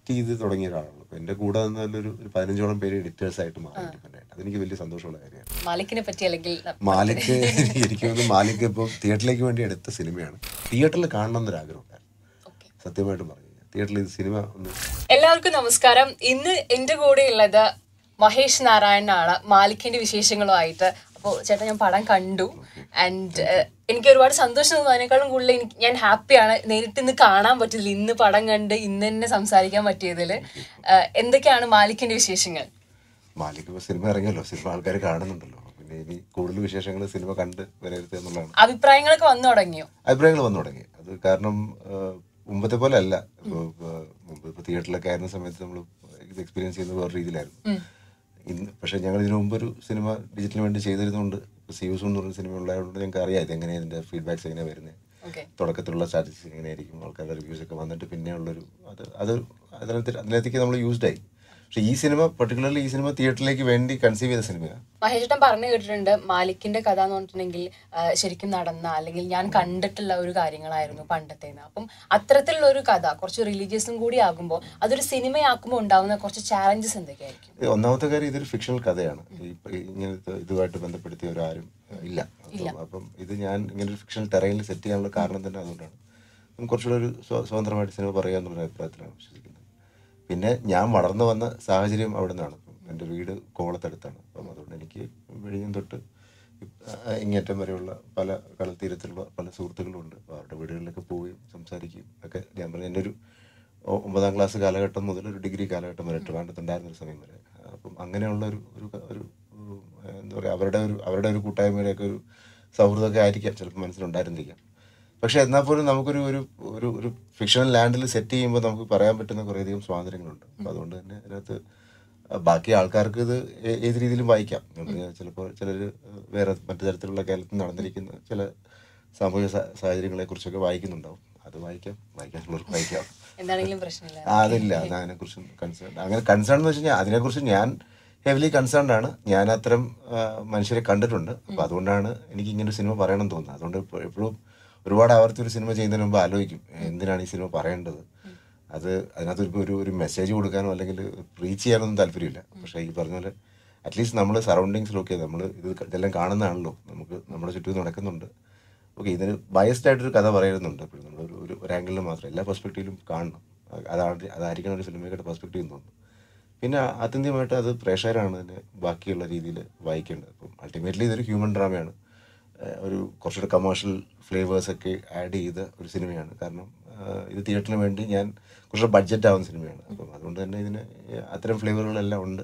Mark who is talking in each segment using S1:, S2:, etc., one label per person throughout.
S1: Edit ചെയ്ത് തുടങ്ങിയ ഒരാളാണ് അപ്പോൾ എൻ്റെ കൂടെ നിന്നൊരു ഒരു പതിനഞ്ചോളം പേര് എഡിറ്റേഴ്സ് ആയിട്ട് മാറി independent ആയിട്ട് അതെനിക്ക് വലിയ സന്തോഷമുള്ള കാര്യമാണ്
S2: മാലിക്കിനെ പറ്റി അല്ലെങ്കിൽ
S1: മാലിക് എനിക്ക് തോന്നുന്നു മാലിക് ഇപ്പോൾ തിയേറ്ററിലേക്ക് വേണ്ടി എടുത്ത സിനിമയാണ് തിയേറ്ററിൽ കാണണം എന്നൊരാഗ്രഹം ഉണ്ടായിരുന്നു
S2: Okay.
S1: സത്യമായിട്ടും പറഞ്ഞു തിയേറ്ററിൽ ഇത് സിനിമ ഒന്ന്
S2: എല്ലാവർക്കും നമസ്കാരം ഇന്ന് എന്റെ കൂടെ ഉള്ളത് മഹേഷ് നാരായണനാണ് മാലിക്കിന്റെ വിശേഷങ്ങളുമായിട്ട് അപ്പോൾ ചേട്ടാ ഞാൻ പടം കണ്ടു ആൻഡ് എനിക്ക് ഒരുപാട് സന്തോഷം തോന്നുന്നു അതിനേക്കാളും കൂടുതൽ എനിക്ക് ഞാൻ ഹാപ്പിയാണ് നേരിട്ട് ഇന്ന് കാണാൻ പറ്റില്ല ഇന്ന് പടം കണ്ട് ഇന്ന് തന്നെ സംസാരിക്കാൻ പറ്റിയതിൽ എന്തൊക്കെയാണ് മാലിക്കിന്റെ വിശേഷങ്ങൾ
S1: മാലിക് ഇപ്പോൾ സിനിമ ഇറങ്ങിയല്ലോ സിനിമ ആൾക്കാർ കാണുന്നുണ്ടല്ലോ പിന്നെ ഇനി കൂടുതൽ വിശേഷങ്ങൾ സിനിമ കണ്ട് വിലയിരുത്തുക എന്നുള്ളതാണ്
S2: അഭിപ്രായങ്ങളൊക്കെ വന്നു തുടങ്ങിയോ
S1: അഭിപ്രായങ്ങൾ വന്നു തുടങ്ങി അത് കാരണം ആ, മുമ്പത്തെ പോലെ അല്ല ഇപ്പോൾ മുമ്പ് ഇപ്പോൾ തിയേറ്ററിലൊക്കെ ആയിരുന്ന സമയത്ത് നമ്മൾ ഇത് എക്സ്പീരിയൻസ് ചെയ്യുന്നത് വേറെ രീതിയിലായിരുന്നു ഇന്ന് പക്ഷേ ഞങ്ങൾ ഇതിനു മുമ്പ് ഒരു സിനിമ ഡിജിറ്റലിന് വേണ്ടി ചെയ്തിരുന്നുകൊണ്ട് സീയൂസ് എന്ന് പറഞ്ഞ സിനിമ ഉണ്ടായതുകൊണ്ട് ഞങ്ങൾക്ക് അറിയാം ഇത് എങ്ങനെയാണ് ഇതിൻ്റെ ഫീഡ്ബാക്സ് എങ്ങനെയാണ് വരുന്നത്
S2: ഓക്കെ
S1: തുടക്കത്തിലുള്ള സ്റ്റാറ്റിസ്റ്റിക്സ് എങ്ങനെയായിരിക്കും ആൾക്കാരുടെ റിവ്യൂസ് ഒക്കെ വന്നിട്ട് പിന്നെയുള്ളൊരു അത് അത് അതിനകത്ത് അതിനകത്തേക്ക് നമ്മൾ യൂസ്ഡ് ആയി പക്ഷേ ഈ സിനിമ പെർട്ടിക്കുലർലി ഈ സിനിമ തിയേറ്ററിലേക്ക് വേണ്ടി കൺസീവ് ചെയ്ത സിനിമയാണ്
S2: മഹേഷേട്ടൻ പറഞ്ഞു കേട്ടിട്ടുണ്ട് മാലിക്കിന്റെ കഥ എന്ന് പറഞ്ഞിട്ടുണ്ടെങ്കിൽ ആ, ശരിക്കും നടന്ന അല്ലെങ്കിൽ ഞാൻ കണ്ടിട്ടുള്ള ഒരു കാര്യങ്ങളായിരുന്നു പണ്ടത്തേന്ന് അപ്പം അത്തരത്തിലുള്ള ഒരു കഥ കുറച്ച് റിലീജിയസും കൂടി ആകുമ്പോൾ അതൊരു സിനിമയാക്കുമ്പോൾ ഉണ്ടാവുന്ന കുറച്ച് ചാലഞ്ചസ് എന്തൊക്കെയായിരിക്കും
S1: ഈ ഒന്നാമത്തെ കാര്യം ഇതൊരു ഫിക്ഷണൽ കഥയാണ് ഈ ഈ ഇങ്ങനത്തെ ഇതുമായിട്ട് ബന്ധപ്പെടുത്തിയ ഒരാരും ഏഹ്, ഇല്ല അപ്പം അപ്പം ഇത് ഞാൻ ഇങ്ങനെ ഒരു ഫിക്ഷണൽ ടെറൈനിൽ സെറ്റ് ചെയ്യാനുള്ള കാരണം തന്നെ അതുകൊണ്ടാണ് നമുക്ക് കുറച്ചുകൂടെ ഒരു സ്വ- സ്വതന്ത്രമായിട്ട് സിനിമ പറയുക എന്നുള്ള അഭിപ്രായത്തിലാണ് വിശ്വസിക്കുന്നത് പിന്നെ ഞാൻ വളർന്നു വന്ന സാഹചര്യം അവിടെ നിന്നാണ് അപ്പം എൻ്റെ വീട് കോവളത്തടുത്താണ് അപ്പം അതുകൊണ്ട് എനിക്ക് വെളിഞ്ഞം തൊട്ട് ഇപ്പ- ഇങ്ങേറ്റം വരെയുള്ള പല കടൽത്തീരത്തിലുള്ള പല സുഹൃത്തുക്കളും ഉണ്ട് അപ്പോൾ അവരുടെ വീടുകളിലൊക്കെ പോവുകയും സംസാരിക്കുകയും ഒക്കെ ഞാൻ പറഞ്ഞു എൻ്റെ ഒരു ഒ- ഒമ്പതാം ക്ലാസ് കാലഘട്ടം മുതൽ ഒരു ഡിഗ്രി കാലഘട്ടം വരെ ട്രിവാൻഡത്തുണ്ടായിരുന്ന ഒരു സമയം വരെ അപ്പം അങ്ങനെയുള്ള ഒരു ഒരു ക- ഒരു ഒരു, എന്താ പറയുക അവരുടെ ഒരു അവരുടെ ഒരു കൂട്ടായ്മയുടെയൊക്കെ ഒരു സൗഹൃദമൊക്കെ ആയിരിക്കാം ചിലപ്പോൾ മനസ്സിലുണ്ടായിരുന്നിരിക്കാം പക്ഷേ എന്നാൽ പോലും നമുക്കൊരു ഒരു ഒരു ഒരു ഫിക്ഷണൽ ലാൻഡിൽ സെറ്റ് ചെയ്യുമ്പോൾ നമുക്ക് പറയാൻ പറ്റുന്ന കുറേയധികം സ്വാതന്ത്ര്യങ്ങളുണ്ട് അപ്പോൾ അതുകൊണ്ട് തന്നെ അതിനകത്ത് ബാക്കി ആൾക്കാർക്ക് ഇത് ഏ- ഏത് രീതിയിലും വായിക്കാം ചിലപ്പോൾ ചിലർ വേറെ മറ്റു തരത്തിലുള്ള കേരളത്തിൽ നടന്നിരിക്കുന്ന ചില സാമൂഹിക സാ- സാഹചര്യങ്ങളെക്കുറിച്ചൊക്കെ വായിക്കുന്നുണ്ടാവും അത് വായിക്കാം വായിക്കാനുള്ളവർക്ക് വായിക്കാം
S2: എന്താണെങ്കിലും പ്രശ്നമില്ല
S1: ആ, അതില്ല അത് അതിനെക്കുറിച്ച് കൺസേൺ അങ്ങനെ കൺസേൺ എന്ന് വെച്ച് കഴിഞ്ഞാൽ അതിനെക്കുറിച്ച് ഞാൻ ഹെവിലി കൺസേൺഡ് ആണ് ഞാൻ അത്തരം ആ, മനുഷ്യരെ കണ്ടിട്ടുണ്ട് അപ്പോൾ അതുകൊണ്ടാണ് എനിക്ക് ഇങ്ങനെ ഒരു സിനിമ പറയണം തോന്നുന്നത് അതുകൊണ്ട് ഇപ്പോൾ എപ്പോഴും ഒരുപാട് ആവർത്തി ഒരു സിനിമ ചെയ്യുന്നതിന് മുമ്പ് ആലോചിക്കും എന്തിനാണ് ഈ സിനിമ പറയേണ്ടത് അത് അതിനകത്ത് ഇപ്പോൾ ഒരു ഒരു മെസ്സേജ് കൊടുക്കാനോ അല്ലെങ്കിൽ റീച്ച് ചെയ്യാനൊന്നും താല്പര്യമില്ല പക്ഷേ ഈ പറഞ്ഞ പോലെ അറ്റ്ലീസ്റ്റ് നമ്മൾ സറൗണ്ടിങ്സിലൊക്കെ നമ്മൾ ഇത് ഇതെല്ലാം കാണുന്നതാണല്ലോ നമുക്ക് നമ്മുടെ ചുറ്റും നടക്കുന്നുണ്ട് ഓക്കെ ഇതിന് ബയസ്ഡ് ആയിട്ടൊരു കഥ പറയുന്നുണ്ട് എപ്പോഴും നമ്മൾ ഒരു ഒരു ഒരു ആംഗിളിൽ മാത്രം എല്ലാ പെർസ്പെക്റ്റീവിലും കാണണം അ- അതാണ് അതായിരിക്കണം ഒരു സിനിമയുടെ പെർസ്പെക്റ്റീവ് എന്ന് തോന്നുന്നു പിന്നെ ആത്യന്തികമായിട്ട് അത് പ്രേക്ഷകരാണ് അതിനെ ബാക്കിയുള്ള രീതിയിൽ വായിക്കേണ്ടത് അപ്പം അൾട്ടിമേറ്റ്ലി ഇതൊരു ഹ്യൂമൻ ഡ്രാമയാണ് ഏഹ് ഒരു കുറച്ചുകൂടെ കമേഴ്ഷ്യൽ ഫ്ലേവേഴ്സ് ഒക്കെ ആഡ് ചെയ്ത ഒരു സിനിമയാണ് കാരണം ഏഹ് ഇത് തിയേറ്ററിന് വേണ്ടി ഞാൻ കുറച്ചുകൂടെ ബഡ്ജറ്റ് ആവുന്ന സിനിമയാണ് അപ്പം അതുകൊണ്ട് തന്നെ ഇതിന് അത്തരം ഫ്ലേവറുകളെല്ലാം ഉണ്ട്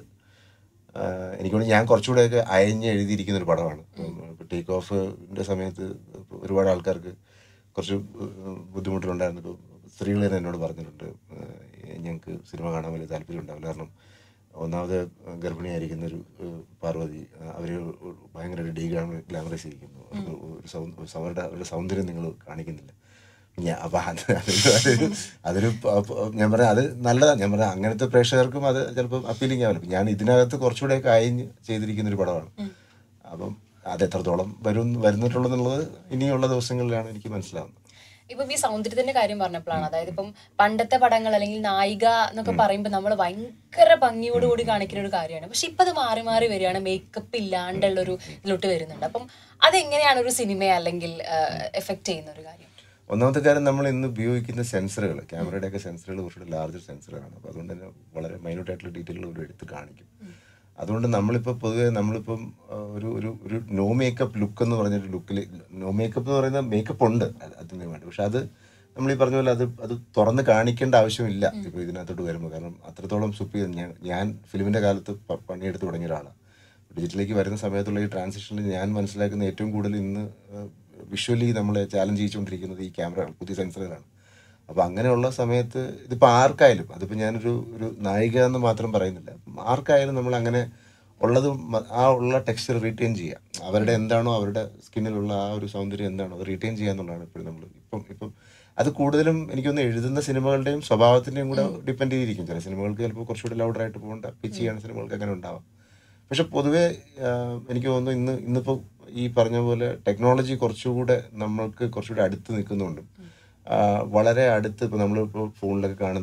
S1: ആഹ് എനിക്ക് തോന്നുന്നു ഞാൻ കുറച്ചുകൂടെയൊക്കെ അയഞ്ഞ് എഴുതിയിരിക്കുന്ന ഒരു പടമാണ് ഇപ്പോൾ ടേക്ക് ഓഫിൻ്റെ സമയത്ത് ഇപ്പൊ ഒരുപാട് ആൾക്കാർക്ക് കുറച്ച് ബുദ്ധിമുട്ടുണ്ടായിരുന്നു ഇപ്പോൾ സ്ത്രീകൾ തന്നെ എന്നോട് പറഞ്ഞിട്ടുണ്ട് ആഹ് ഞങ്ങൾക്ക് സിനിമ കാണാൻ വലിയ താല്പര്യം ഉണ്ടാവില്ല കാരണം ഒന്നാമത് ഗർഭിണിയായിരിക്കുന്ന ഒരു ഏഹ് പാർവതി അവർ ഭയങ്കര ഡീ ഗ്ലാമറൈസ് ചെയ്യിക്കുന്നു അവർക്ക് ഒരു സൗ- അവരുടെ അവരുടെ സൗന്ദര്യം നിങ്ങൾ കാണിക്കുന്നില്ല ഞാൻ അപ്പം അത് അതൊരു അതൊരു അതൊരു പ- പ- ഞാൻ പറയാം അത് നല്ലതാണ് ഞാൻ പറയാം അങ്ങനത്തെ പ്രേക്ഷകർക്കും അത് ചിലപ്പോൾ അപ്പീലിംഗ് ആവില്ല ഞാൻ ഇതിനകത്ത് കുറച്ചുകൂടെയൊക്കെ അയഞ്ഞ് ചെയ്തിരിക്കുന്ന ഒരു പടമാണ് അപ്പം അത് എത്രത്തോളം വരും വരുന്നിട്ടുള്ളതെന്നുള്ളത് ഇനിയുള്ള ദിവസങ്ങളിലാണ് എനിക്ക് മനസ്സിലാവുന്നത്
S2: ഇപ്പം ഈ സൗന്ദര്യത്തിന്റെ കാര്യം പറഞ്ഞപ്പോഴാണ് അതായത് ഇപ്പം പണ്ടത്തെ പടങ്ങൾ അല്ലെങ്കിൽ നായിക എന്നൊക്കെ പറയുമ്പോൾ നമ്മൾ ഭയങ്കര ഭംഗിയോടുകൂടി കാണിക്കുന്ന ഒരു കാര്യമാണ് പക്ഷെ ഇപ്പൊ അത് മാറി മാറി വരികയാണ് മേക്കപ്പ് ഇല്ലാണ്ടുള്ള ഒരു ഇതിലോട്ട് വരുന്നുണ്ട് അപ്പം അതെങ്ങനെയാണ് ഒരു സിനിമയെ അല്ലെങ്കിൽ എഫക്ട് ചെയ്യുന്ന ഒരു കാര്യം
S1: ഒന്നാമത്തെ കാര്യം നമ്മൾ ഇന്ന് ഉപയോഗിക്കുന്ന സെൻസറുകൾ ക്യാമറയുടെ ഒക്കെ സെൻസറുകൾ കുറച്ചുകൂടി ലാർജർ സെൻസറുകളാണ് അപ്പോൾ അതുകൊണ്ട് തന്നെ വളരെ മൈന്യൂട്ട് ആയിട്ടുള്ള ഡീറ്റെയിലുകൾ ഒരു എടുത്ത് കാണിക്കും അതുകൊണ്ട് നമ്മളിപ്പോൾ പൊതുവേ നമ്മളിപ്പം ആ, ഒരു ഒരു ഒരു നോ മേക്കപ്പ് ലുക്ക് എന്ന് പറഞ്ഞൊരു ലുക്കിൽ നോ മേക്കപ്പ് എന്ന് പറയുന്ന മേക്കപ്പ് ഉണ്ട് അത് അതിന് വേണ്ടി പക്ഷെ അത് നമ്മൾ ഈ പറഞ്ഞ പോലെ അത് അത് തുറന്ന് കാണിക്കേണ്ട ആവശ്യമില്ല ഇപ്പോൾ ഇതിനകത്തോട്ട് വരുമ്പോൾ കാരണം അത്രത്തോളം സുപ്പി ഞാൻ ഞാൻ ഫിലിമിൻ്റെ കാലത്ത് പ- പണിയെടുത്ത് തുടങ്ങിയ ഒരാളാണ് ഡിജിറ്റലിലേക്ക് വരുന്ന സമയത്തുള്ള ഈ ട്രാൻസിഷനിൽ ഞാൻ മനസ്സിലാക്കുന്ന ഏറ്റവും കൂടുതൽ ഇന്ന് വിഷ്വലി നമ്മളെ ചാലഞ്ച് ചെയ്തുകൊണ്ടിരിക്കുന്നത് ഈ ക്യാമറ പുതിയ സെൻസറുകളാണ് അപ്പോൾ അങ്ങനെയുള്ള സമയത്ത് ഇതിപ്പോൾ ആർക്കായാലും അതിപ്പോൾ ഞാനൊരു ഒരു നായിക എന്ന് മാത്രം പറയുന്നില്ല ആർക്കായാലും നമ്മൾ അങ്ങനെ ഉള്ളത് മ- ആ ഉള്ള ടെക്സ്ചർ റീറ്റെയിൻ ചെയ്യുക അവരുടെ എന്താണോ അവരുടെ സ്കിന്നിലുള്ള ആ ഒരു സൗന്ദര്യം എന്താണോ അത് റീറ്റെയിൻ ചെയ്യുക എന്നുള്ളതാണ് ഇപ്പോഴും നമ്മൾ ഇപ്പം ഇപ്പം അത് കൂടുതലും എനിക്കൊന്ന് എഴുതുന്ന സിനിമകളുടെയും സ്വഭാവത്തിൻ്റെയും കൂടെ ഡിപ്പെൻഡ് ചെയ്തിരിക്കും ചില സിനിമകൾക്ക് ചിലപ്പോൾ കുറച്ചുകൂടി ലൗഡറായിട്ട് പോകേണ്ട പിച്ച് ചെയ്യുന്ന സിനിമകൾക്ക് അങ്ങനെ ഉണ്ടാവാം പക്ഷെ പൊതുവെ ആഹ്, എനിക്ക് തോന്നുന്നു ഇന്ന് ഇന്നിപ്പോൾ ഈ പറഞ്ഞ പോലെ ടെക്നോളജി കുറച്ചുകൂടെ നമ്മൾക്ക് കുറച്ചുകൂടെ അടുത്ത് നിൽക്കുന്നുണ്ട് ആഹ്, വളരെ അടുത്ത് ഇപ്പോൾ നമ്മളിപ്പോൾ ഫോണിലൊക്കെ കാണുന്ന ഒരു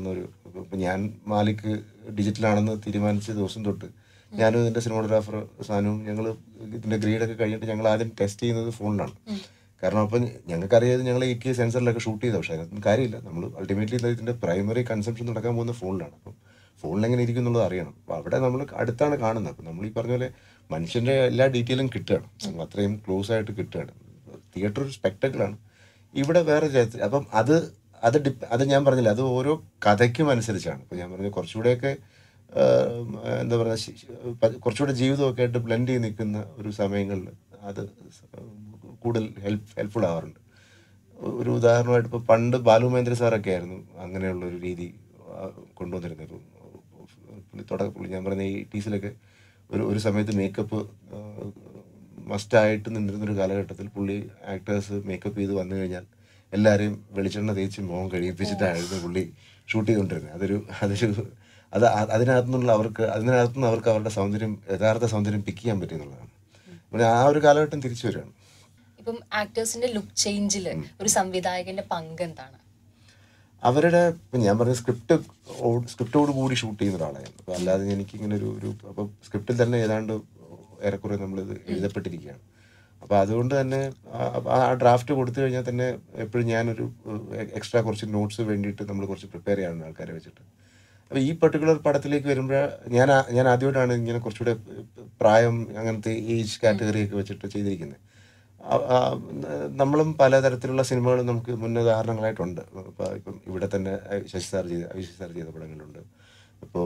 S1: അപ്പോൾ ഇപ്പം ഞാൻ മാലിക് ഡിജിറ്റലാണെന്ന് തീരുമാനിച്ച ദിവസം തൊട്ട് ഞാനും ഇതിൻ്റെ സിനിമാഗ്രാഫർ സാധനവും ഞങ്ങൾ ഇതിൻ്റെ ഗ്രീഡൊക്കെ കഴിഞ്ഞിട്ട് ഞങ്ങൾ ആദ്യം ടെസ്റ്റ് ചെയ്യുന്നത് ഫോണിലാണ് കാരണം അപ്പം ഞങ്ങൾക്കറിയാതെ ഞങ്ങൾ ഈ കെ സെൻസറിലൊക്കെ ഷൂട്ട് ചെയ്ത പക്ഷേ അതിനകത്ത് കാര്യമില്ല നമ്മൾ അൾട്ടിമേറ്റ്ലി ഇതിൻ്റെ പ്രൈമറി കൺസംഷൻ നടക്കാൻ പോകുന്ന ഫോണിലാണ് അപ്പം ഫോണിൽ എങ്ങനെ ഇരിക്കും എന്നുള്ളത് അറിയണം അപ്പോൾ അവിടെ നമ്മൾ അടുത്താണ് കാണുന്നത് അപ്പം നമ്മൾ ഈ പറഞ്ഞ പോലെ മനുഷ്യൻ്റെ എല്ലാ ഡീറ്റെയിലും കിട്ടുകയാണ് നമ്മൾ അത്രയും ക്ലോസ് ആയിട്ട് കിട്ടുകയാണ് തിയേറ്റർ ഒരു സ്പെക്ടക്കിളാണ് ഇവിടെ വേറെ തരത്തിൽ അപ്പം അത് അത് ഡിപ് അത് ഞാൻ പറഞ്ഞില്ല അത് ഓരോ കഥയ്ക്കും അനുസരിച്ചാണ് ഇപ്പം ഞാൻ പറഞ്ഞ കുറച്ചുകൂടെയൊക്കെ ആഹ്, എന്താ പറയുക ശി- ശി- പ- കുറച്ചുകൂടെ ജീവിതമൊക്കെ ആയിട്ട് ബ്ലെൻഡ് ചെയ്ത് നിൽക്കുന്ന ഒരു സമയങ്ങളിൽ അത് കൂടുതൽ ഹെൽപ്പ് ഹെൽപ്ഫുൾ ആവാറുണ്ട് ഒരു ഉദാഹരണമായിട്ട് ഇപ്പോൾ പണ്ട് ബാലു മഹേന്ദ്ര സാറൊക്കെ ആയിരുന്നു അങ്ങനെയുള്ള ഒരു രീതി ആ, കൊണ്ടുവന്നിരുന്നത് ഒരു പുള്ളി തുടക്ക പുള്ളി ഞാൻ പറഞ്ഞ ഈ ടീസിലൊക്കെ ഒരു ഒരു സമയത്ത് മേക്കപ്പ് മസ്റ്റായിട്ട് നിന്നിരുന്നൊരു കാലഘട്ടത്തിൽ പുള്ളി ആക്ടേഴ്സ് മേക്കപ്പ് ചെയ്ത് വന്നു കഴിഞ്ഞാൽ എല്ലാവരെയും വെളിച്ചെണ്ണ തേച്ച് മുഖം കഴിയിപ്പിച്ചിട്ടായിരുന്നു പുള്ളി ഷൂട്ട് ചെയ്തുകൊണ്ടിരുന്നത് അതൊരു അതൊരു അത് അ- അതിനകത്തുനിന്നുള്ള അവർക്ക് അതിനകത്തുനിന്ന് അവർക്ക് അവരുടെ സൗന്ദര്യം യഥാർത്ഥ സൗന്ദര്യം പിക്ക് ചെയ്യാൻ പറ്റിയെന്നുള്ളതാണ് പിന്നെ ആ ഒരു കാലഘട്ടം തിരിച്ചു വരികയാണ്
S2: ഇപ്പം ആക്ടേഴ്സിന്റെ ലുക്ക് ചേഞ്ചിൽ ഒരു സംവിധായകന്റെ പങ്ക് എന്താണ്
S1: അവരുടെ ഇപ്പം ഞാൻ പറഞ്ഞ സ്ക്രിപ്റ്റ് സ്ക്രിപ്റ്റോട് കൂടി ഷൂട്ട് ചെയ്യുന്ന ഒരാളായിരുന്നു അപ്പോൾ അല്ലാതെ എനിക്ക് ഇങ്ങനെ ഒരു ഒരു അപ്പോൾ സ്ക്രിപ്റ്റിൽ തന്നെ ഏതാണ്ട് ഏറെക്കുറെ നമ്മളിത് എഴുതപ്പെട്ടിരിക്കുകയാണ് അപ്പോൾ അതുകൊണ്ട് തന്നെ ആ- ആ ഡ്രാഫ്റ്റ് കൊടുത്തു കഴിഞ്ഞാൽ തന്നെ എപ്പോഴും ഞാനൊരു എക്സ്ട്രാ കുറച്ച് നോട്ട്സ് വേണ്ടിയിട്ട് നമ്മൾ കുറച്ച് പ്രിപ്പയർ ചെയ്യാറുണ്ട് ആൾക്കാരെ വെച്ചിട്ട് അപ്പോൾ ഈ പെർട്ടിക്കുലർ പടത്തിലേക്ക് വരുമ്പോൾ ഞാൻ ആ- ഞാൻ ആദ്യമായിട്ടാണ് ഇങ്ങനെ കുറച്ചുകൂടെ പ്രായം അങ്ങനത്തെ ഏജ് കാറ്റഗറിയൊക്കെ വെച്ചിട്ട് ചെയ്തിരിക്കുന്നത് ആ- ആ, നമ്മളും പലതരത്തിലുള്ള സിനിമകളും നമുക്ക് മുന്നുദാഹരണങ്ങളായിട്ടുണ്ട് ഇപ്പോൾ ഇപ്പം ഇവിടെ തന്നെ ശശി സാർ ചെയ്ത അവിശി സാർ ചെയ്ത പടങ്ങളുണ്ട് ഇപ്പോൾ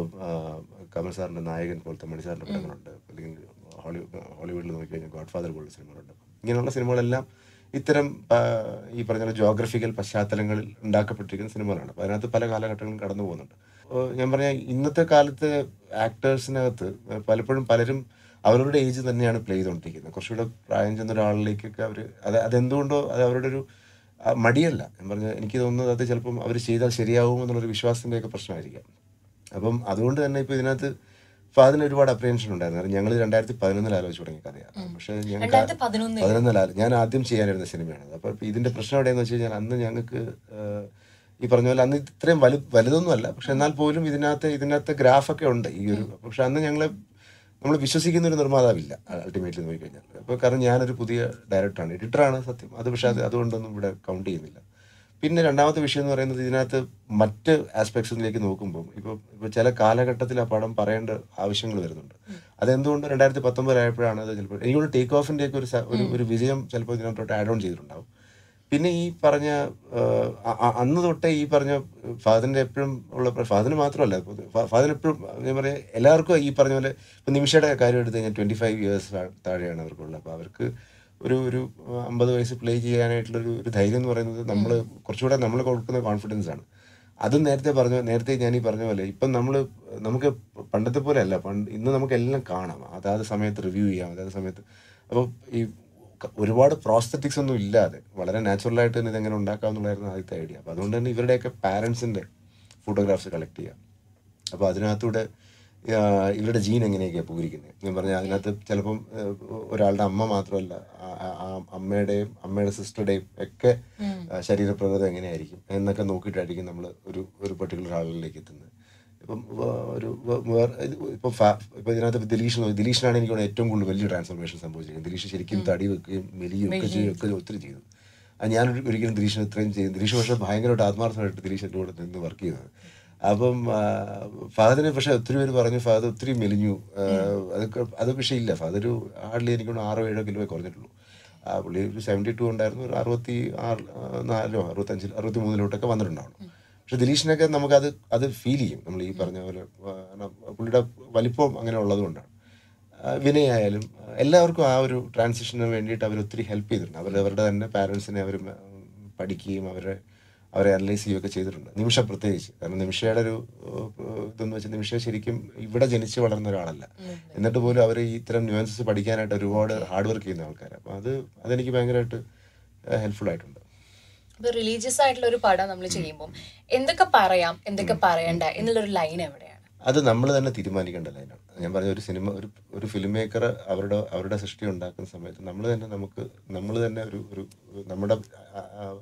S1: കമൽ സാറിൻ്റെ നായകൻ പോലത്തെ മണി സാറിൻ്റെ പടങ്ങളുണ്ട് അല്ലെങ്കിൽ ഹോളി ഹോളിവുഡിൽ നോക്കിക്കഴിഞ്ഞാൽ ഗോഡ് ഫാദർ പോലുള്ള സിനിമകളുണ്ട് ഇങ്ങനെയുള്ള സിനിമകളെല്ലാം ഇത്തരം ആ, ഈ പറഞ്ഞ ജോഗ്രഫിക്കൽ പശ്ചാത്തലങ്ങളിൽ ഉണ്ടാക്കപ്പെട്ടിരിക്കുന്ന സിനിമകളാണ് അപ്പോൾ അതിനകത്ത് പല കാലഘട്ടങ്ങളും കടന്നു പോകുന്നുണ്ട് അപ്പോൾ ഞാൻ പറഞ്ഞ ഇന്നത്തെ കാലത്ത് ആക്ടേഴ്സിനകത്ത് പലപ്പോഴും പലരും അവരുടെ ഏജ് തന്നെയാണ് പ്ലേ ചെയ്തുകൊണ്ടിരിക്കുന്നത് കുറച്ചുകൂടെ പ്രായം ചെന്ന ഒരാളിലേക്കൊക്കെ അവർ അത് അതെന്തുകൊണ്ടോ അത് അവരുടെ ഒരു ആ, മടിയല്ല ഞാൻ പറഞ്ഞ എനിക്ക് തോന്നുന്നത് അത് ചിലപ്പം അവർ ചെയ്താൽ ശരിയാവും എന്നുള്ളൊരു വിശ്വാസത്തിൻ്റെയൊക്കെ പ്രശ്നമായിരിക്കാം അപ്പം അതുകൊണ്ട് തന്നെ ഇപ്പോൾ ഇതിനകത്ത് ഫാദിന് ഒരുപാട് അപ്രിയൻഷൻ ഉണ്ടായിരുന്നു കാരണം ഞങ്ങൾ രണ്ടായിരത്തി പതിനൊന്നിൽ ആലോചിച്ച് തുടങ്ങിയ കഥയാണ് പക്ഷേ ഞങ്ങൾക്ക്
S2: രണ്ടായിരത്തി പതിനൊന്നിൽ
S1: പതിനൊന്നിലാണ് ഞാൻ ആദ്യം ചെയ്യാനിരുന്ന സിനിമയാണ് അപ്പോൾ ഇപ്പം ഇതിന്റെ പ്രശ്നം എവിടെയെന്ന് വെച്ച് കഴിഞ്ഞാൽ അന്ന് ഞങ്ങൾക്ക് ആഹ്, ഈ പറഞ്ഞ പോലെ അന്ന് ഇത്രയും വലു വലുതൊന്നുമല്ല പക്ഷെ എന്നാൽ പോലും ഇതിനകത്ത് ഇതിനകത്ത് ഗ്രാഫൊക്കെ ഉണ്ട് ഈ ഒരു പക്ഷെ അന്ന് ഞങ്ങൾ നമ്മൾ വിശ്വസിക്കുന്ന ഒരു നിർമ്മാതാവില്ല അൾട്ടിമേറ്റ്ലി നോക്കിക്കഴിഞ്ഞാൽ അപ്പോൾ കാരണം ഞാനൊരു പുതിയ ഡയറക്ടറാണ് എഡിറ്ററാണ് സത്യം അത് പക്ഷെ അത് അതുകൊണ്ടൊന്നും ഇവിടെ കൗണ്ട് ചെയ്യുന്നില്ല പിന്നെ രണ്ടാമത്തെ വിഷയം എന്ന് പറയുന്നത് ഇതിനകത്ത് മറ്റ് ആസ്പെക്ട്സിലേക്ക് നോക്കുമ്പോൾ ഇപ്പോൾ ഇപ്പോൾ ചില കാലഘട്ടത്തിൽ ആ പടം പറയേണ്ട ആവശ്യങ്ങൾ വരുന്നുണ്ട് അതെന്തുകൊണ്ട് രണ്ടായിരത്തി പത്തൊമ്പതിലായപ്പോഴാണ് അത് ചിലപ്പോൾ എനിക്കൊരു ടേക്ക് ഓഫിൻ്റെ ഒക്കെ ഒരു സ- ഒരു ഒരു വിജയം ചിലപ്പോൾ ഇതിനകത്തോട്ട് ആഡ് ഓൺ ചെയ്തിട്ടുണ്ടാവും പിന്നെ ഈ പറഞ്ഞ ആഹ്, അ- അ- അന്ന് തൊട്ടേ ഈ പറഞ്ഞ ഫാദറിന്റെ എപ്പോഴും ഉള്ള പ്ര- ഫാദറിന് മാത്രമല്ല ഫ- ഫാദറിന് എപ്പോഴും ഞാൻ പറയാം എല്ലാവർക്കും ഈ പറഞ്ഞ പോലെ ഇപ്പം നിമിഷയുടെ കാര്യം എടുത്തു കഴിഞ്ഞാൽ ട്വൻറ്റി ഫൈവ് ഇയേഴ്സ് താഴെയാണ് അവർക്കുള്ളത് അപ്പോൾ അവർക്ക് ഒരു ഒരു അമ്പത് വയസ്സ് പ്ലേ ചെയ്യാനായിട്ടുള്ള ഒരു ഒരു ധൈര്യം എന്ന് പറയുന്നത് നമ്മൾ കുറച്ചുകൂടെ നമ്മൾ കൊടുക്കുന്ന കോൺഫിഡൻസ് ആണ് അതും നേരത്തെ പറഞ്ഞു നേരത്തെ ഞാൻ ഈ പറഞ്ഞ പോലെ ഇപ്പം നമ്മൾ നമുക്ക് പണ്ടത്തെ പോലെ അല്ല പണ്ട് ഇന്ന് നമുക്ക് എല്ലാം കാണാം അതാത് സമയത്ത് റിവ്യൂ ചെയ്യാം അതാത് സമയത്ത് അപ്പോൾ ഈ ക- ഒരുപാട് പ്രോസ്തറ്റിക്സ് ഒന്നും ഇല്ലാതെ വളരെ നാച്ചുറലായിട്ട് തന്നെ ഇതെങ്ങനെ ഉണ്ടാക്കാം എന്നുള്ളതായിരുന്നു ആദ്യത്തെ ഐഡിയ അപ്പോൾ അതുകൊണ്ട് തന്നെ ഇവരുടെയൊക്കെ പാരൻസിൻ്റെ ഫോട്ടോഗ്രാഫ്സ് കളക്ട് ചെയ്യാം അപ്പോൾ അതിനകത്തൂടെ ആ, ഇവരുടെ ജീൻ എങ്ങനെയൊക്കെയാണ് പൂരിക്കുന്നത് ഞാൻ പറഞ്ഞാൽ അതിനകത്ത് ചിലപ്പം ആ, ഒരാളുടെ അമ്മ മാത്രമല്ല ആ- ആ- ആ അമ്മയുടെയും അമ്മയുടെ സിസ്റ്ററുടെയും ഒക്കെ ആ, ശരീരപ്രകൃതം എങ്ങനെയായിരിക്കും എന്നൊക്കെ നോക്കിയിട്ടായിരിക്കും നമ്മൾ ഒരു ഒരു പെർട്ടിക്കുലർ ആളിലേക്ക് എത്തുന്നത് ഇപ്പം വ- ഒരു വ- വേറെ ഇത് ഇപ്പം ഫാ- ഇപ്പം ഇതിനകത്ത് ദിലീഷ് നോക്കി ദിലീഷിനാണ് എനിക്ക് തോന്നുന്നത് ഏറ്റവും കൂടുതൽ വലിയ ട്രാൻസ്ഫോർമേഷൻ സംഭവിച്ചിരിക്കുന്നത് ദിലീഷ് ശരിക്കും തടി വെക്കുകയും മെലിയും ഒക്കെ ചെയ്യുകയും ഒക്കെ ഒത്തിരി ചെയ്തു അത് ഞാൻ ഒരു- ഒരിക്കലും ദിലീഷിന് ഇത്രയും ചെയ്യും ദിലീഷ് പക്ഷേ ഭയങ്കരമായിട്ട് ആത്മാർത്ഥമായിട്ട് ദിലീഷ് എൻ്റെ കൂടെ നിന്ന് വർക്ക് ചെയ്തത് അപ്പം ആ, ഫഹദിനെ പക്ഷെ ഒത്തിരി പേര് പറഞ്ഞു ഫഹദ് ഒത്തിരി മെലിഞ്ഞു ആ, അതൊക്കെ അത് പക്ഷേ ഇല്ല ഫഹദ് ഒരു ഹാർഡ്ലി എനിക്കൊന്ന് ആറോ ഏഴോ കിലോ കുറഞ്ഞിട്ടുള്ളൂ ആ, പുള്ളി ഒരു സെവൻറ്റി ടു ഉണ്ടായിരുന്നു ഒരു അറുപത്തി ആറ് ആ, നാലോ അറുപത്തഞ്ചിൽ അറുപത്തി മൂന്നിലോട്ടൊക്കെ വന്നിട്ടുണ്ടാവണം പക്ഷെ ദിലീഷിനൊക്കെ നമുക്കത് അത് ഫീൽ ചെയ്യും നമ്മൾ ഈ പറഞ്ഞ പോലെ ആ, കാരണം പുള്ളിയുടെ വലിപ്പം അങ്ങനെ ഉള്ളത് കൊണ്ടാണ് ആ, വിനയ് ആയാലും ആ, എല്ലാവർക്കും ആ ഒരു ട്രാൻസിഷന് വേണ്ടിയിട്ട് അവർ ഒത്തിരി ഹെൽപ്പ് ചെയ്തിട്ടുണ്ട് അവർ അവരുടെ തന്നെ പാരൻസിനെ അവർ പഠിക്കുകയും അവരെ അവരെ അനലൈസ് ചെയ്യുകയൊക്കെ ചെയ്തിട്ടുണ്ട് നിമിഷ പ്രത്യേകിച്ച് കാരണം നിമിഷയുടെ ഒരു ഏഹ്, ഇതെന്ന് വെച്ചാൽ നിമിഷ ശരിക്കും ഇവിടെ ജനിച്ച് വളർന്ന ഒരാളല്ല എന്നിട്ട് പോലും അവർ ഈ ഇത്തരം ന്യൂൻസസ് പഠിക്കാനായിട്ട് ഒരുപാട് ഹാർഡ് വർക്ക് ചെയ്യുന്ന ആൾക്കാരാണ് അപ്പോൾ അത് അതെനിക്ക് ഭയങ്കരമായിട്ട് ഹെൽപ്ഫുൾ ആയിട്ടുണ്ട്
S2: ഇപ്പൊ റിലീജിയസ് ആയിട്ടുള്ള ഒരു പടം നമ്മൾ ചെയ്യുമ്പോൾ എന്തൊക്കെ പറയാം എന്തൊക്കെ പറയണ്ട എന്നുള്ളൊരു ലൈൻ എവിടെയാണ്
S1: അത് നമ്മൾ തന്നെ തീരുമാനിക്കേണ്ട ലൈനാണ് ഞാൻ പറഞ്ഞ ഒരു സിനിമ ഒരു ഒരു ഫിലിം മേക്കർ അവരുടെ അവരുടെ സൃഷ്ടി ഉണ്ടാക്കുന്ന സമയത്ത് നമ്മൾ തന്നെ നമുക്ക് നമ്മൾ തന്നെ ഒരു ഒരു നമ്മുടെ ആ, ആ,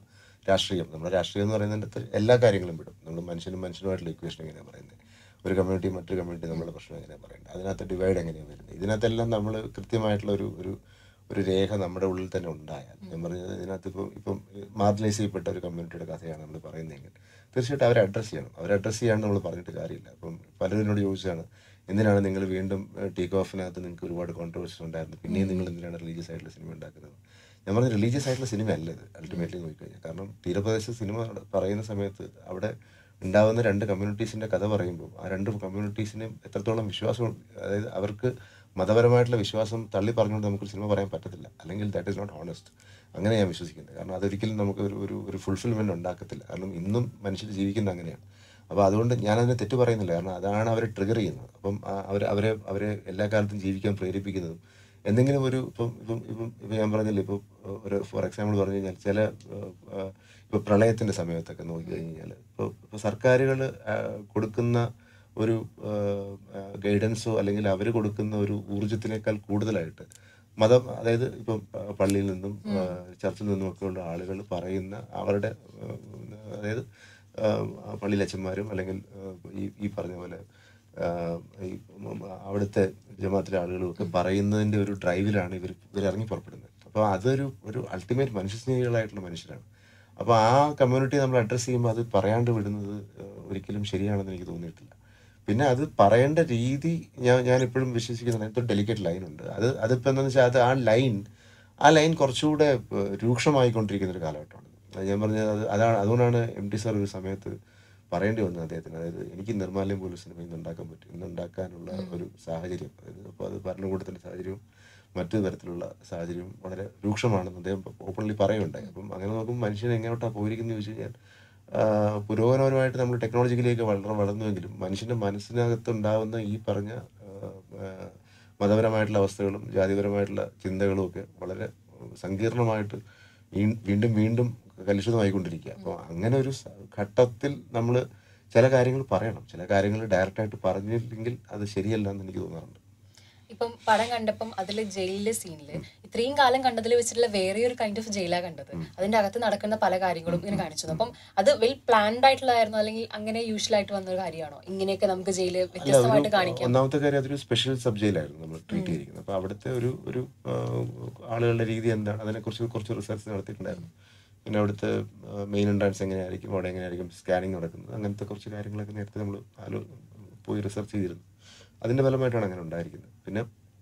S1: രാഷ്ട്രീയം നമ്മുടെ രാഷ്ട്രീയം എന്ന് പറയുന്നതിൻ്റെ അകത്ത് എല്ലാ കാര്യങ്ങളും വിടും നമ്മൾ മനുഷ്യനും മനുഷ്യനുമായിട്ടുള്ള ഇക്വേഷൻ എങ്ങനെയാണ് പറയുന്നത് ഒരു കമ്മ്യൂണിറ്റി മറ്റൊരു കമ്മ്യൂണിറ്റി നമ്മുടെ പ്രശ്നം എങ്ങനെയാണ് പറയുന്നത് അതിനകത്ത് ഡിവൈഡ് എങ്ങനെയാണ് വരുന്നത് ഇതിനകത്തെല്ലാം നമ്മൾ കൃത്യമായിട്ടുള്ള ഒരു ഒരു ഒരു രേഖ നമ്മുടെ ഉള്ളിൽ തന്നെ ഉണ്ടായാൽ ഞാൻ പറഞ്ഞത് ഇതിനകത്ത് ഇപ്പം ഇപ്പം മാർജിനൈസ് ചെയ്യപ്പെട്ട ഒരു കമ്മ്യൂണിറ്റിയുടെ കഥയാണ് നമ്മൾ പറയുന്നതെങ്കിൽ തീർച്ചയായിട്ടും അവരെ അഡ്രസ്സ് ചെയ്യണം അവരെ അഡ്രസ്സ് ചെയ്യാണ്ട് നമ്മൾ പറഞ്ഞിട്ട് കാര്യമില്ല അപ്പം പലരും എന്നോട് ചോദിച്ചതാണ് എന്തിനാണ് നിങ്ങൾ വീണ്ടും ടേക്ക് ഓഫിനകത്ത് നിങ്ങൾക്ക് ഒരുപാട് കോൺട്രവേഴ്സി ഉണ്ടായിരുന്നു പിന്നെയും നിങ്ങൾ എന്തിനാണ് റിലീജിയസ് ആയിട്ടുള്ള സിനിമ ഉണ്ടാക്കുന്നത് ഞാൻ പറഞ്ഞ റിലീജിയസ് ആയിട്ടുള്ള സിനിമ അല്ല ഇത് അൾട്ടിമേറ്റ്ലി നോക്കിക്കഴിഞ്ഞാൽ കാരണം തീരപ്രദേശ സിനിമ പറയുന്ന സമയത്ത് അവിടെ ഉണ്ടാവുന്ന രണ്ട് കമ്മ്യൂണിറ്റീസിന്റെ കഥ പറയുമ്പോൾ ആ രണ്ട് കമ്മ്യൂണിറ്റീസിനും എത്രത്തോളം വിശ്വാസം അതായത് അവർക്ക് മതപരമായിട്ടുള്ള വിശ്വാസം തള്ളി പറഞ്ഞുകൊണ്ട് നമുക്ക് സിനിമ പറയാൻ പറ്റത്തില്ല അല്ലെങ്കിൽ ദാറ്റ് ഇസ് നോട്ട് ഓണസ്റ്റ് അങ്ങനെ ഞാൻ വിശ്വസിക്കുന്നത് കാരണം അതൊരിക്കലും നമുക്ക് ഒരു ഒരു ഒരു ഫുൾഫിൽമെന്റ് ഉണ്ടാക്കത്തില്ല കാരണം ഇന്നും മനുഷ്യർ ജീവിക്കുന്ന അങ്ങനെയാണ് അപ്പോൾ അതുകൊണ്ട് ഞാനതിനെ തെറ്റ് പറയുന്നില്ല കാരണം അതാണ് അവരെ ട്രിഗർ ചെയ്യുന്നത് അപ്പം അവർ അവരെ അവരെ എല്ലാ കാലത്തും ജീവിക്കാൻ പ്രേരിപ്പിക്കുന്നതും എന്തെങ്കിലും ഒരു ഇപ്പം ഇപ്പം ഇപ്പം ഇപ്പം ഞാൻ പറഞ്ഞില്ല ഇപ്പോൾ ഒരു ഫോർ എക്സാമ്പിൾ പറഞ്ഞു കഴിഞ്ഞാൽ ചില ഇപ്പോൾ പ്രളയത്തിൻ്റെ സമയത്തൊക്കെ നോക്കി കഴിഞ്ഞ് കഴിഞ്ഞാൽ ഇപ്പോൾ ഇപ്പോൾ സർക്കാരുകൾ കൊടുക്കുന്ന ഒരു ഗൈഡൻസോ അല്ലെങ്കിൽ അവർ കൊടുക്കുന്ന ഒരു ഊർജത്തിനേക്കാൾ കൂടുതലായിട്ട് മതം അതായത് ഇപ്പം ആ, പള്ളിയിൽ നിന്നും ആ, ചർച്ചിൽ നിന്നും ഒക്കെ ഉള്ള ആളുകൾ പറയുന്ന അവരുടെ ആ, അതായത് ആ, പള്ളിയിലെ അച്ഛന്മാരും അല്ലെങ്കിൽ ആ, ഈ ഈ പറഞ്ഞ പോലെ ആ, ഈ ഉം, അവിടുത്തെ ജമാത്തിലെ ആളുകളും ഒക്കെ പറയുന്നതിൻ്റെ ഒരു ഡ്രൈവിലാണ് ഇവർ ഇവർ ഇറങ്ങി പുറപ്പെടുന്നത് അപ്പോൾ അതൊരു ഒരു അൾട്ടിമേറ്റ് മനുഷ്യസ്നേഹികളായിട്ടുള്ള മനുഷ്യരാണ് അപ്പോൾ ആ കമ്മ്യൂണിറ്റി നമ്മൾ അഡ്രസ്സ് ചെയ്യുമ്പോൾ അത് പറയാണ്ട് വിടുന്നത് ആ, ഒരിക്കലും ശരിയാണെന്ന് എനിക്ക് തോന്നിയിട്ടില്ല പിന്നെ അത് പറയേണ്ട രീതി ഞാൻ ഞാൻ ഇപ്പോഴും വിശ്വസിക്കുന്നത് അതിനകത്ത് ഡെലിക്കേറ്റ് ലൈൻ ഉണ്ട് അത് അതിപ്പോൾ എന്താണെന്ന് വെച്ചാൽ അത് ആ ലൈൻ ആ ലൈൻ കുറച്ചുകൂടെ ഏഹ്, രൂക്ഷമായിക്കൊണ്ടിരിക്കുന്ന ഒരു കാലഘട്ടമാണ് അത് ഞാൻ പറഞ്ഞത് അത് അതാണ് അതുകൊണ്ടാണ് എം ടി സാർ ഒരു സമയത്ത് പറയേണ്ടി വന്നത് അദ്ദേഹത്തിന് അതായത് എനിക്ക് നിർമ്മാല്യം പോലും സിനിമ ഇന്ന് ഉണ്ടാക്കാൻ പറ്റും ഇന്ന് ഉണ്ടാക്കാനുള്ള ഒരു സാഹചര്യം അതായത് അപ്പോൾ അത് ഭരണകൂടത്തിൻ്റെ സാഹചര്യവും മറ്റു തരത്തിലുള്ള സാഹചര്യവും വളരെ രൂക്ഷമാണെന്ന് അദ്ദേഹം ഓപ്പൺലി പറയുണ്ടായി അപ്പം അങ്ങനെ നോക്കുമ്പോൾ മനുഷ്യൻ എങ്ങോട്ടാണ് പോയിരിക്കുന്നത് ചോദിച്ചു കഴിഞ്ഞാൽ ആഹ് പുരോഗമനപരമായിട്ട് നമ്മൾ ടെക്നോളജിയിലേക്ക് വളരെ വളർന്നുവെങ്കിലും മനുഷ്യന്റെ മനസ്സിനകത്ത് ഉണ്ടാവുന്ന ഈ പറഞ്ഞ ആഹ് ആഹ് മതപരമായിട്ടുള്ള അവസ്ഥകളും ജാതിപരമായിട്ടുള്ള ചിന്തകളും ഒക്കെ വളരെ സങ്കീർണമായിട്ട് വീ- വീണ്ടും വീണ്ടും കലുഷിതമായിക്കൊണ്ടിരിക്കുക അപ്പോൾ അങ്ങനെ ഒരു സ- ഘട്ടത്തിൽ നമ്മൾ ചില കാര്യങ്ങൾ പറയണം ചില കാര്യങ്ങൾ ഡയറക്റ്റായിട്ട് പറഞ്ഞില്ലെങ്കിൽ അത് ശരിയല്ല എന്ന് എനിക്ക് തോന്നാറുണ്ട്
S2: ഇപ്പം പടം കണ്ടപ്പം അതിലെ ജയിലിലെ സീനില് ഇത്രയും കാലം കണ്ടതിൽ വെച്ചിട്ടുള്ള വേറെ ഒരു കൈൻഡ് ഓഫ് ജയിലാ കണ്ടത് അതിന്റെ അകത്ത് നടക്കുന്ന പല കാര്യങ്ങളും ഇങ്ങനെ കാണിച്ചു തന്നു. അപ്പം അത് വെൽ പ്ലാൻഡ് ആയിട്ടുള്ളതായിരുന്നു അല്ലെങ്കിൽ അങ്ങനെ യൂഷ്വൽ ആയിട്ട് വന്ന ഒരു കാര്യമാണോ ഇങ്ങനെയൊക്കെ നമുക്ക് ജയില്
S1: അല്ല,
S2: വ്യത്യസ്തമായിട്ട്
S1: ഒരു
S2: കാണിക്കാം
S1: ഒന്നാമത്തെ കാര്യം അതൊരു സ്പെഷ്യൽ സബ് ജയിലായിരുന്നു നമ്മൾ ട്രീറ്റ് ചെയ്തിരിക്കുന്നത് അപ്പോൾ അവിടുത്തെ ഒരു ഒരു ആ, ആളുകളുടെ രീതി എന്താണ് അതിനെക്കുറിച്ച് കുറച്ച് റിസർച്ച് നടത്തിയിട്ടുണ്ടായിരുന്നു പിന്നെ അവിടുത്തെ മെയിൻ എൻട്രൻസ് എങ്ങനെയായിരിക്കും അവിടെ എങ്ങനെയായിരിക്കും സ്കാനിങ് നടക്കുന്നത് അങ്ങനത്തെ കുറച്ച് കാര്യങ്ങളൊക്കെ നേരത്തെ നമ്മൾ ആലോ പോയി റിസർച്ച് ചെയ്തിരുന്നു അതിൻ്റെ ഫലമായിട്ടാണ് അങ്ങനെ ഉണ്ടായിരിക്കുന്നത് പിന്നെ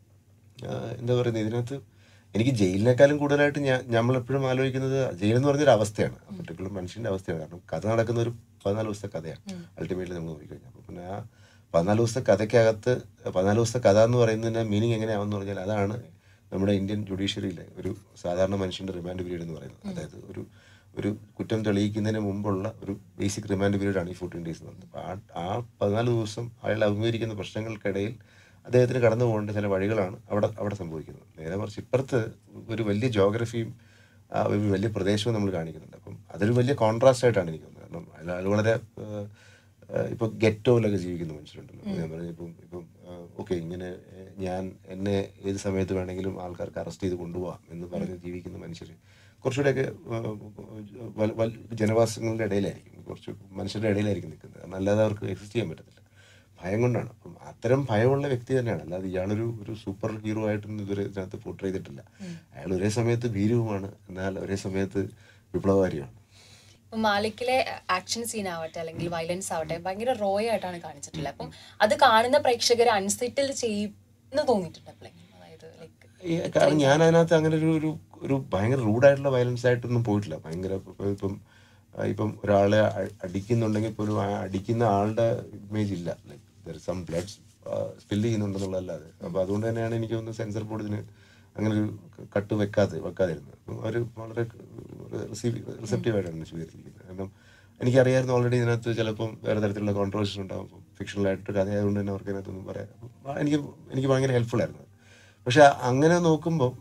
S1: ആ, എന്താ പറയുന്നത് ഇതിനകത്ത് എനിക്ക് ജയിലിനേക്കാളും കൂടുതലായിട്ട് ഞാൻ നമ്മളെപ്പോഴും ആലോചിക്കുന്നത് ജയിൽ എന്ന് പറഞ്ഞൊരു അവസ്ഥയാണ് പർട്ടിക്കുലർ മനുഷ്യന്റെ അവസ്ഥയാണ് കാരണം കഥ നടക്കുന്ന ഒരു പതിനാല് ദിവസത്തെ കഥയാണ് അൾട്ടിമേറ്റ്ലി നമ്മൾ നോക്കിക്കഴിഞ്ഞാൽ അപ്പോൾ പിന്നെ ആ പതിനാല് ദിവസത്തെ കഥയ്ക്കകത്ത് പതിനാല് ദിവസത്തെ കഥ എന്ന് പറയുന്നതിന്റെ മീനിങ് എങ്ങനെയാണെന്ന് പറഞ്ഞാൽ അതാണ് നമ്മുടെ ഇന്ത്യൻ ജുഡീഷ്യറിയിലെ ഒരു സാധാരണ മനുഷ്യന്റെ റിമാൻഡ് പീരീഡ് എന്ന് പറയുന്നത് അതായത് ഒരു ഒരു കുറ്റം തെളിയിക്കുന്നതിന് മുമ്പുള്ള ഒരു ബേസിക് റിമാൻഡ് പീരീഡാണ് ഈ ഫോർട്ടീൻ ഡേയ്സ് എന്ന് പറയുന്നത് അപ്പോൾ ആ ആ പതിനാല് ദിവസം അയാൾ അഭിമുഖീകരിക്കുന്ന പ്രശ്നങ്ങൾക്കിടയിൽ അദ്ദേഹത്തിന് കടന്നു പോകേണ്ട ചില വഴികളാണ് അവിടെ അവിടെ സംഭവിക്കുന്നത് നേരെ മറിച്ച് ഇപ്പുറത്ത് ഒരു വലിയ ജോഗ്രഫിയും ആ ഒരു വലിയ പ്രദേശവും നമ്മൾ കാണിക്കുന്നുണ്ട് അപ്പം അതൊരു വലിയ കോൺട്രാസ്റ്റ് ആയിട്ടാണ് എനിക്ക് തോന്നുന്നത് കാരണം അയാൾ വളരെ ഏഹ്, ഏഹ്, ഇപ്പൊ ഗെറ്റോയിലൊക്കെ ജീവിക്കുന്ന മനുഷ്യരുണ്ടല്ലോ ഞാൻ പറഞ്ഞ ഇപ്പം ഇപ്പം ഓക്കെ ഇങ്ങനെ ഏഹ്, ഞാൻ എന്നെ ഏത് സമയത്ത് വേണമെങ്കിലും ആൾക്കാർക്ക് അറസ്റ്റ് ചെയ്ത് കൊണ്ടുപോകാം എന്ന് പറഞ്ഞ് ജീവിക്കുന്ന മനുഷ്യർ കുറച്ചുകൂടെയൊക്കെ ഏഹ്, വൽ- വൽ- ജനവാസങ്ങളുടെ ഇടയിലായിരിക്കും കുറച്ച് മനുഷ്യരുടെ ഇടയിലായിരിക്കും നിൽക്കുന്നത് കാരണം അല്ലാതെ അവർക്ക് എക്സിസ്റ്റ് ചെയ്യാൻ പറ്റത്തില്ല ഭയം കൊണ്ടാണ് അപ്പം അത്തരം ഭയമുള്ള വ്യക്തി തന്നെയാണ് അല്ലാതെ ഇയാളൊരു ഒരു സൂപ്പർ ഹീറോ ആയിട്ടൊന്നും ഇതുവരെ ഇതിനകത്ത് പോർട്രേ ചെയ്തിട്ടില്ല അയാൾ ഒരേ സമയത്ത് ഭീരുവുമാണ് എന്നാൽ ഒരേ സമയത്ത് വിപ്ലവകാരിയാണ്
S2: ഇപ്പൊ മാലിക്കിലെ ആക്ഷൻ സീൻ ആവട്ടെ അല്ലെങ്കിൽ വയലൻസ് ആവട്ടെ ഭയങ്കര റോയ് ആയിട്ടാണ് കാണിച്ചിട്ടുള്ളത് അപ്പം അത് കാണുന്ന പ്രേക്ഷകരെ അൺസെറ്റിൽ ചെയ്യുന്ന തോന്നിയിട്ടുണ്ട് എപ്പോഴെങ്കിലും അതായത് ലൈക്ക്
S1: ഈ കാരണം ഞാൻ അതിനകത്ത് അങ്ങനെ ഒരു ഒരു ഒരു ഭയങ്കര റൂഡായിട്ടുള്ള വയലൻസ് ആയിട്ടൊന്നും പോയിട്ടില്ല ഭയങ്കര ഇപ്പം ഇപ്പം ആ, ഇപ്പം ഒരാളെ അ- അടിക്കുന്നുണ്ടെങ്കിൽ പോലും ആ അടിക്കുന്ന ആളുടെ ഇമേജ് ഇല്ല ലൈക്ക് സം ബ്ലഡ് സ്പില്ല് ചെയ്യുന്നുണ്ടെന്നുള്ളതല്ലാതെ അപ്പോൾ അതുകൊണ്ട് തന്നെയാണ് എനിക്ക് തോന്നുന്നത് സെൻസർ ബോർഡ് ഇതിന് അങ്ങനെ ഒരു കട്ട് വെക്കാതെ വെക്കാതിരുന്നത് അപ്പം അവർ വളരെ റിസീവ് റിസെപ്റ്റീവായിട്ടാണ് സ്വീകരിച്ചിരിക്കുന്നത് കാരണം എനിക്കറിയായിരുന്നു ഓൾറെഡി ഇതിനകത്ത് ചിലപ്പം വേറെ തരത്തിലുള്ള കോൺട്രവേഴ്സി ഉണ്ടാകും ഫിക്ഷണലായിട്ട് കഥയായതുകൊണ്ട് തന്നെ അവർക്ക് അതിനകത്തൊന്നും പറയാം അപ്പം എനിക്ക് എനിക്ക് ഭയങ്കര ഹെൽപ്ഫുൾ ആയിരുന്നു പക്ഷെ അങ്ങനെ നോക്കുമ്പോൾ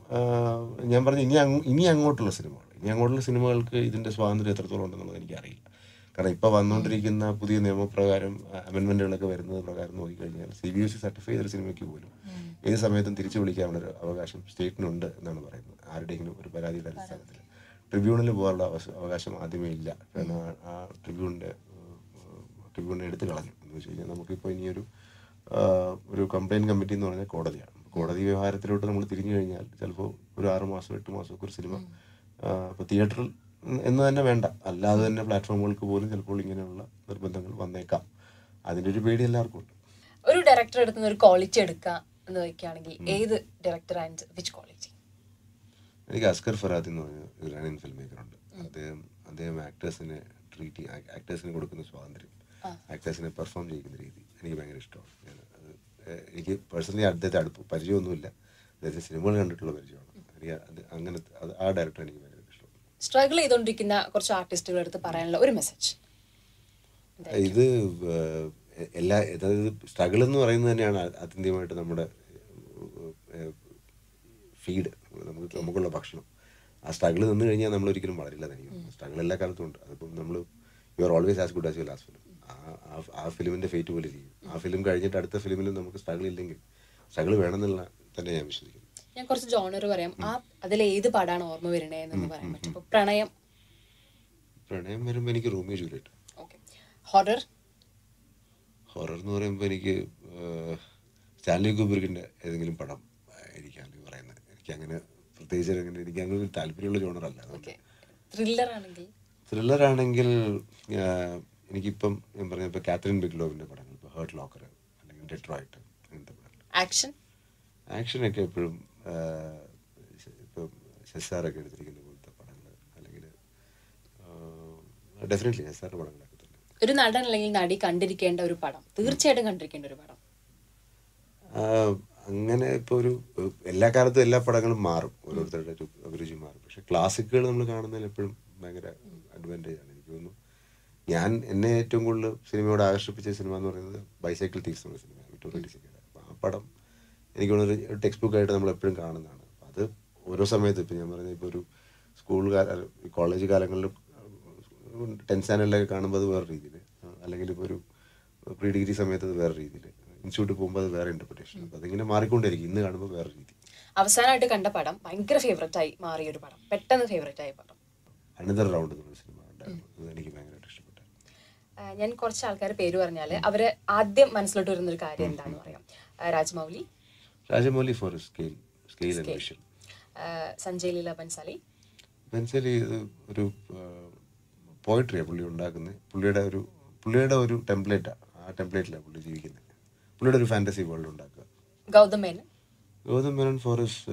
S1: ഞാൻ പറഞ്ഞു ഇനി അങ്ങ് ഇനി അങ്ങോട്ടുള്ള സിനിമകൾ ഇനി അങ്ങോട്ടുള്ള സിനിമകൾക്ക് ഇതിന്റെ സ്വാതന്ത്ര്യം എത്രത്തോളം ഉണ്ടെന്നുള്ളത് എനിക്കറിയില്ല കാരണം ഇപ്പോൾ വന്നുകൊണ്ടിരിക്കുന്ന പുതിയ നിയമപ്രകാരം അമെൻമെന്റുകളൊക്കെ വരുന്നത് പ്രകാരം നോക്കിക്കഴിഞ്ഞാൽ C B S E certify ചെയ്തൊരു സിനിമയ്ക്ക് പോലും ഏത് സമയത്തും തിരിച്ചു വിളിക്കാനുള്ള ഒരു അവകാശം സ്റ്റേറ്റിനുണ്ട് എന്നാണ് പറയുന്നത് ആരുടെയെങ്കിലും ഒരു പരാതിയുടെ അടിസ്ഥാനത്തിൽ ട്രിബ്യൂണിൽ പോകാനുള്ള അവസ- അവകാശം ആദ്യമേ ഇല്ല കാരണം ആ- ആ ട്രിബ്യൂണിൻ്റെ ട്രിബ്യൂണിനെ എടുത്തു കളഞ്ഞു എന്ന് വെച്ച് കഴിഞ്ഞാൽ നമുക്കിപ്പോൾ ഇനിയൊരു ആ, ഒരു കംപ്ലയിൻറ്റ് കമ്മിറ്റി എന്ന് പറഞ്ഞാൽ കോടതിയാണ് കോടതി വ്യവഹാരത്തിലോട്ട് നമ്മൾ തിരിഞ്ഞു കഴിഞ്ഞാൽ ചിലപ്പോൾ ഒരു ആറ് മാസം എട്ട് മാസമൊക്കെ ഒരു സിനിമ ഇപ്പോൾ തിയേറ്ററിൽ എന്ന് തന്നെ വേണ്ട അല്ലാതെ തന്നെ പ്ലാറ്റ്ഫോമുകൾക്ക് പോലും ചിലപ്പോൾ ഇങ്ങനെയുള്ള നിർബന്ധങ്ങൾ വന്നേക്കാം അതിൻ്റെ ഒരു പേടി എല്ലാവർക്കും ഉണ്ട്
S2: ഒരു ഡയറക്ടർ എടുക്കുന്ന ഒരു ക്വാളിറ്റി എടുക്കുക എന്ന് വെക്കുകയാണെങ്കിൽ ഏത് ഡയറക്ടർ ആൻഡ് വിച്ച് ക്വാളിറ്റി
S1: എനിക്ക് അസ്കർ ഫറാദ് എന്ന് പറഞ്ഞ ഇറാനിയൻ ഫിലിം മേക്കറുണ്ട് അദ്ദേഹം അദ്ദേഹം ആക്ടേഴ്സിനെ ട്രീറ്റ് ആക്ടേഴ്സിന് കൊടുക്കുന്ന സ്വാതന്ത്ര്യം ആക്ടേഴ്സിനെ പെർഫോം ചെയ്യുന്ന രീതി എനിക്ക് ഭയങ്കര ഇഷ്ടമാണ് ഞാൻ അത് ഏഹ് എനിക്ക് പേഴ്സണലി അദ്ദേഹത്തെ അടുപ്പ് പരിചയമൊന്നുമില്ല അദ്ദേഹത്തെ സിനിമകൾ കണ്ടിട്ടുള്ള പരിചയമാണ് എനിക്ക് അത് അങ്ങനത്തെ അത് ആ ഡയറക്ടർ എനിക്ക് ഭയങ്കര ഇഷ്ടമാണ്
S2: സ്ട്രഗിൾ ചെയ്തുകൊണ്ടിരിക്കുന്ന കുറച്ച് ആർട്ടിസ്റ്റുകൾ എടുത്ത് പറയാനുള്ള ഒരു മെസ്സേജ്
S1: ഇത് ഏഹ്, എല്ലാ അതായത് സ്ട്രഗിൾ എന്ന് പറയുന്നത് തന്നെയാണ് ആത്യന്തികമായിട്ട് നമ്മുടെ ഫീഡ് നമുക്ക് നമുക്കുള്ള ഭക്ഷണം ആ സ്ട്രഗിൾ നിന്ന് കഴിഞ്ഞാൽ നമ്മൾ ഒരിക്കലും വളരില്ല എനിക്ക് സ്ട്രഗിൾ എല്ലാ കാലത്തും ഉണ്ട് അതിപ്പം നമ്മൾ you are always as good as you last film ആ ആ- ആ ഫിലിമിൻ്റെ ഫേറ്റ് പോലെ ചെയ്യും ആ ഫിലിം കഴിഞ്ഞിട്ട് അടുത്ത ഫിലിമിൽ നമുക്ക് സ്ട്രഗിൾ ഇല്ലെങ്കിൽ സ്ട്രഗിൾ വേണമെന്നുള്ള തന്നെ ഞാൻ വിശ്വസിക്കുന്നു
S2: ഞാൻ കുറച്ച് ജോണർ പറയാം ആ അതിൽ ഏത് പാടാണ് ഓർമ്മ വരണേ എന്നൊന്ന് പറയാൻ പറ്റും ഇപ്പൊ പ്രണയം
S1: പ്രണയം വരുമ്പോൾ എനിക്ക് Romeo Juliet
S2: okay horror
S1: horror എന്ന് പറയുമ്പോൾ എനിക്ക് ഏഹ്, സ്റ്റാൻലി കുബ്രിക്കിൻ്റെ ഏതെങ്കിലും പടം എനിക്കാണ് ഈ പറയുന്നത് എനിക്ക് അങ്ങനെ പ്രത്യേകിച്ച് അങ്ങനെ എനിക്ക് അങ്ങനെ ഒരു താല്പര്യമുള്ള ജോണറല്ല
S2: ഓക്കെ ത്രില്ലർ ആണെങ്കിൽ
S1: ത്രില്ലർ ആണെങ്കിൽ ആഹ്, എനിക്കിപ്പം ഞാൻ പറഞ്ഞ ഇപ്പോൾ കാത്രിൻ ബിഗ്ലോവിൻ്റെ പടങ്ങൾ ഇപ്പോൾ ഹേർട്ട് ലോക്കർ അല്ലെങ്കിൽ ഡെട്രോയിറ്റ് അങ്ങനത്തെ പടങ്ങൾ
S2: ആക്ഷൻ
S1: ആക്ഷനൊക്കെ എപ്പോഴും ഇപ്പം സെസാറൊക്കെ എടുത്തിരിക്കുന്ന പോലത്തെ പടങ്ങൾ അല്ലെങ്കിൽ ഡെഫിനറ്റ്ലി സെസാറിൻ്റെ പടങ്ങളൊക്കെ തന്നെ
S2: ഒരു നടൻ അല്ലെങ്കിൽ നടി കണ്ടിരിക്കേണ്ട ഒരു പടം തീർച്ചയായിട്ടും കണ്ടിരിക്കേണ്ട ഒരു പടം
S1: ആ, അങ്ങനെ ഇപ്പോൾ ഒരു ഏഹ്, എല്ലാ കാലത്തും എല്ലാ പടങ്ങളും മാറും ഓരോരുത്തരുടെ ഒരു അഭിരുചി മാറും പക്ഷെ ക്ലാസിക്കുകൾ നമ്മൾ കാണുന്നതിൽ എപ്പോഴും ഭയങ്കര അഡ്വാൻറ്റേജ് ആണ് എനിക്ക് തോന്നുന്നു ഞാൻ എന്നെ ഏറ്റവും കൂടുതൽ സിനിമയോട് ആകർഷിപ്പിച്ച സിനിമ എന്ന് പറയുന്നത് ബൈസൈക്കിൾ തീവ്സ് എന്ന സിനിമ വിക്ടോറിയ ഡിസിക്കയുടെ അപ്പോൾ ആ പടം എനിക്ക് തോന്നുന്നു ഒരു ടെക്സ്റ്റ് ബുക്ക് ആയിട്ട് നമ്മൾ എപ്പോഴും കാണുന്നതാണ് അപ്പം അത് ഓരോ സമയത്ത് ഇപ്പം ഞാൻ പറഞ്ഞ ഇപ്പോൾ ഒരു സ്കൂൾ കാല കോളേജ് കാലങ്ങളിൽ ടെൻത്ത് സ്റ്റാൻഡേർഡിലൊക്കെ കാണുമ്പോൾ അത് വേറെ രീതിയിൽ അല്ലെങ്കിൽ ഇപ്പോൾ ഒരു പ്രീ ഡിഗ്രി സമയത്ത് അത് വേറെ രീതിയിൽ ഇൻസ്റ്റിറ്റ്യൂട്ടിൽ പോകുമ്പോൾ അത് വേറെ ഇൻ്റർപ്രിട്ടേഷൻ അപ്പം അതിങ്ങനെ മാറിക്കൊണ്ടിരിക്കും ഇന്ന് കാണുമ്പോൾ വേറെ രീതി
S2: അവസാനമായിട്ട് കണ്ട പടം ഭയങ്കര ഫേവററ്റ് ആയി മാറിയ ഒരു പടം പെട്ടെന്ന് ഫേവററ്റ് ആയ പടം
S1: അനന്തർ റൗണ്ട് എന്നുള്ള സിനിമ ഉണ്ടായിരുന്നു അത് എനിക്ക് ഭയങ്കരമായിട്ട് ഇഷ്ടപ്പെട്ടു
S2: ആ, ഞാൻ കുറച്ച് ആൾക്കാർ പേര് പറഞ്ഞാൽ അവര് ആദ്യം മനസ്സിലോട്ട് വരുന്ന ഒരു കാര്യം എന്താന്ന് പറയാം ആ, Rajamouli
S1: Rajamouli for scale scale and
S2: Scale.
S1: Vision
S2: ആ, സഞ്ജയ് ലീല ബൻസാലി
S1: ബെൻസലി ഇത് ഒരു പോയിട്രിയാണ് പുള്ളി ഉണ്ടാക്കുന്നത് പുള്ളിയുടെ ഒരു പുള്ളിയുടെ ഒരു ടെംപ്ലേറ്റാണ് ആ ടെംപ്ലേറ്റിലാണ് പുള്ളി ജീവിക്കുന്നത് പുള്ളിയുടെ ഒരു ഫാൻറ്റസി വേൾഡ് ഉണ്ടാക്കുക
S2: ഗൗതം മേനൻ
S1: ഗൗതം മേനോൻ ഫോറസ്റ്റ്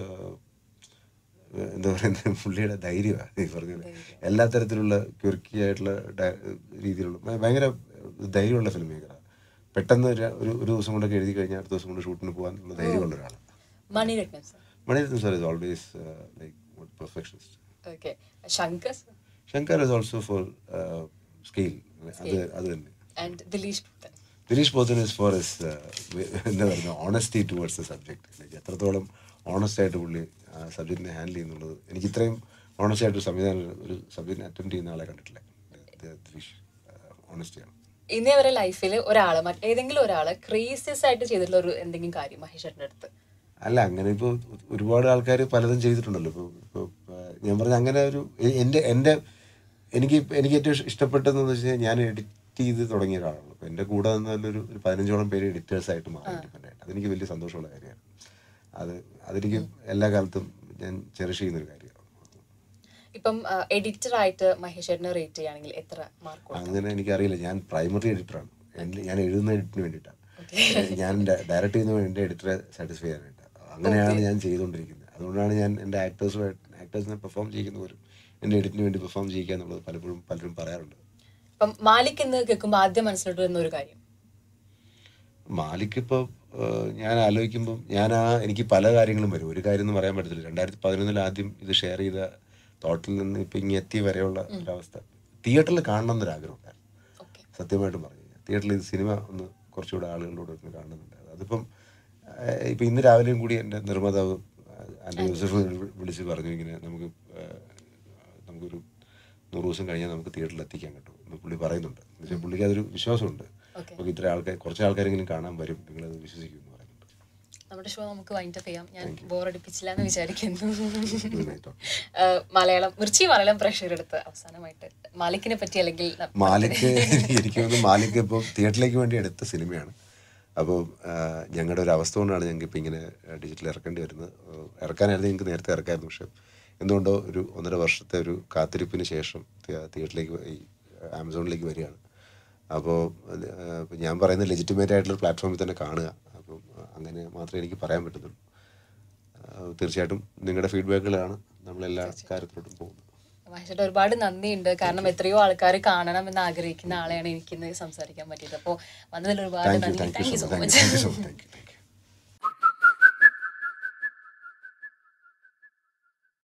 S1: എന്താ പറയുന്നത് പുള്ളിയുടെ ധൈര്യമാണ് ഈ പറഞ്ഞത് എല്ലാ തരത്തിലുള്ള ക്യുർക്കിയായിട്ടുള്ള ഡയ- രീതിയിലുള്ള ഭ- ഭയങ്കര ധൈര്യമുള്ള ഫിലിം മേക്കറാണ് പെട്ടെന്ന് ഒരു ഒരു ഒരു ദിവസം കൊണ്ടൊക്കെ എഴുതി കഴിഞ്ഞാൽ അടുത്ത ദിവസം കൊണ്ട് ഷൂട്ടിന് പോകാനുള്ള ധൈര്യമുള്ള ഒരാളാണ്
S2: Mani Ratnam sir
S1: Mani Ratnam sir is always like perfectionist
S2: okay Shankar
S1: Shankar is also for scale അത് അത് തന്നെ
S2: and Dileesh Puthan
S1: Dileesh Pothan is for is എന്താ പറയുക ഓണസ്റ്റി ടുവേർഡ്സ് ദ സബ്ജക്ട് എത്രത്തോളം ഓണസ്റ്റ് ആയിട്ട് പുള്ളി ആ സബ്ജക്റ്റിനെ ഹാൻഡിൽ ചെയ്യുന്നുള്ളത് എനിക്ക് ഇത്രയും ഓണസ്റ്റ് ആയിട്ട് ഒരു സംവിധാനം ഒരു സബ്ജക്റ്റിനെ അറ്റൻഡ് ചെയ്യുന്ന ആളെ കണ്ടിട്ടില്ല ദ- ദിലീഷ് ഓണസ്റ്റിയാണ്
S2: ഇന്നേ വരെ ലൈഫിൽ ഒരാള് മറ്റേതെങ്കിലും ഒരാള് ക്രേസിയസ് ആയിട്ട് ചെയ്തിട്ടുള്ള ഒരു എന്തെങ്കിലും കാര്യം മഹേഷ് ചേട്ടൻ്റെ അടുത്ത്
S1: അല്ല അങ്ങനെ ഇപ്പോൾ ഒരുപാട് ആൾക്കാർ പലതും ചെയ്തിട്ടുണ്ടല്ലോ ഇപ്പോൾ ഇപ്പോൾ ഞാൻ പറഞ്ഞ അങ്ങനെ ഒരു എ- എൻ്റെ എൻ്റെ എനിക്ക് എനിക്ക് ഏറ്റവും ഇഷ്- ഇഷ്ടപ്പെട്ടതെന്ന് വെച്ച് കഴിഞ്ഞാൽ ഞാൻ എഡിറ്റ് ചെയ്ത് തുടങ്ങിയ ഒരാളാണ് അപ്പോൾ എൻ്റെ കൂടെ നിന്നൊരു ഒരു പതിനഞ്ചോളം പേര് എഡിറ്റേഴ്സായിട്ട് മാറി ഇൻഡിപെൻഡൻ്റ് ആയിട്ട് അതെനിക്ക് വലിയ സന്തോഷമുള്ള കാര്യമാണ് അത് അതെനിക്ക് എല്ലാ കാലത്തും ഞാൻ ചെറിഷ് ചെയ്യുന്നൊരു കാര്യമാണ്
S2: ഇപ്പം എഡിറ്റർ ആയിട്ട് മഹേഷ് ചേട്ടനെ റേറ്റ് ചെയ്യുകയാണെങ്കിൽ എത്ര മാർക്ക്
S1: അങ്ങനെ എനിക്കറിയില്ല ഞാൻ പ്രൈമറി എഡിറ്ററാണ് എൻ്റെ ഞാൻ എഴുതുന്ന എഡിറ്റിന് വേണ്ടിയിട്ടാണ് ഞാൻ ഡയറക്റ്റ് ചെയ്യുന്ന എൻ്റെ എഡിറ്ററെ സാറ്റിസ്ഫൈ ചെയ്യാനായിട്ട് അങ്ങനെയാണ് ഞാൻ ചെയ്തുകൊണ്ടിരിക്കുന്നത് അതുകൊണ്ടാണ് ഞാൻ എൻ്റെ ആക്ടേഴ്സുമായിട്ട് ആക്ടേഴ്സിനെ പെർഫോം ചെയ്യുന്നവരും എൻ്റെ എഡിറ്റിന് വേണ്ടി പെർഫോം ചെയ്യുക എന്നുള്ളത് പലപ്പോഴും പലരും പറയാറുണ്ട്
S2: ഇപ്പം മാലിക് എന്ന് കേൾക്കുമ്പോൾ ആദ്യം മനസ്സിലോട്ട് വരുന്ന ഒരു കാര്യം
S1: മാലിക് ഇപ്പോൾ ഞാൻ ആലോചിക്കുമ്പോൾ ഞാൻ ആ എനിക്ക് പല കാര്യങ്ങളും വരും ഒരു കാര്യം എന്ന് പറയാൻ പറ്റത്തില്ല രണ്ടായിരത്തി പതിനൊന്നിൽ ആദ്യം ഇത് ഷെയർ ചെയ്ത തോട്ടിൽ നിന്ന് ഇപ്പം ഇങ്ങനെ എത്തി വരെയുള്ള ഒരവസ്ഥ തിയേറ്ററിൽ കാണണം എന്നൊരാഗ്രഹം ഉണ്ടായിരുന്നു
S2: ഓക്കെ
S1: സത്യമായിട്ടും പറഞ്ഞു കഴിഞ്ഞാൽ തിയേറ്ററിൽ ഇത് സിനിമ ഒന്ന് കുറച്ചുകൂടെ ആളുകളോട് ഒന്ന് കാണുന്നുണ്ട് അതിപ്പം ഏഹ്, ഇപ്പം ഇന്ന് രാവിലെയും കൂടി എൻ്റെ നിർമ്മാതാവ് എൻ്റെ യൂസഫ് വി- വിളിച്ച് പറഞ്ഞു ഇങ്ങനെ നമുക്ക് ഏഹ്, നമുക്കൊരു നൂറ് ദിവസം കഴിഞ്ഞാൽ നമുക്ക് തിയേറ്ററിൽ എത്തിക്കാൻ കിട്ടും എന്ന് പുള്ളി പറയുന്നുണ്ട് എന്ന് വെച്ചാൽ പുള്ളിക്ക് അതൊരു വിശ്വാസമുണ്ട്
S2: Okay.
S1: നമുക്ക് ഇത്ര ആൾക്കാർ കുറച്ച് ആൾക്കാരെങ്കിലും കാണാൻ വരും നിങ്ങളത് വിശ്വസിക്കും എന്ന് പറയുന്നുണ്ട്
S2: നമ്മുടെ ഷോ നമുക്ക് വൈൻഡ് അപ്പ് ചെയ്യാം ഞാൻ ബോറടിപ്പിച്ചില്ല എന്ന് വിചാരിക്കുന്നു
S1: Good night.
S2: ഏഹ് മലയാളം മിർച്ചി മലയാളം പ്രേക്ഷകരെടുത്ത് അവസാനമായിട്ട് മാലിക്കിനെ പറ്റി അല്ലെങ്കിൽ ന-
S1: മാലിക് എനിക്ക് തോന്നുന്നു മാലിക് ഇപ്പോൾ തിയേറ്ററിലേക്ക് വേണ്ടി എടുത്ത സിനിമയാണ് അപ്പോൾ ഞങ്ങളുടെ ഒരു അവസ്ഥ കൊണ്ടാണ് ഞങ്ങൾക്ക് ഇപ്പോൾ ഇങ്ങനെ ഡിജിറ്റൽ ഇറക്കേണ്ടി വരുന്നത് ഏഹ് ഇറക്കാനായിരുന്നു ഞങ്ങൾക്ക് നേരത്തെ ഇറക്കായിരുന്നു പക്ഷേ എന്തുകൊണ്ടോ ഒരു ഒന്നര വർഷത്തെ ഒരു കാത്തിരിപ്പിന് ശേഷം തിയ- തിയേറ്ററിലേക്ക് വ- ഈ ആമസോണിലേക്ക് വരികയാണ് അപ്പോൾ ഞാൻ പറയുന്നത് ലെജിറ്റിമേറ്റ് ആയിട്ടുള്ള പ്ലാറ്റ്ഫോമിൽ തന്നെ കാണുക അപ്പം അങ്ങനെ മാത്രമേ എനിക്ക് പറയാൻ പറ്റുന്നുള്ളൂ ഏഹ് തീർച്ചയായിട്ടും നിങ്ങളുടെ ഫീഡ്ബാക്കുകളാണ് നമ്മളെല്ലാ കാര്യത്തിലോട്ടും പോകുന്നത്
S2: മഹേഷേട്ട ഒരുപാട് നന്ദിയുണ്ട് കാരണം എത്രയോ ആൾക്കാർ കാണണം എന്ന് ആഗ്രഹിക്കുന്ന ആളെയാണ് എനിക്കിന്ന് സംസാരിക്കാൻ പറ്റിയത് അപ്പോൾ വന്നതിൽ ഒരുപാട്
S1: താങ്ക് യു
S2: നന്ദി
S1: thank
S2: thank
S1: you
S2: you
S1: so
S2: so
S1: much thank you
S2: much
S1: so much thank you thank U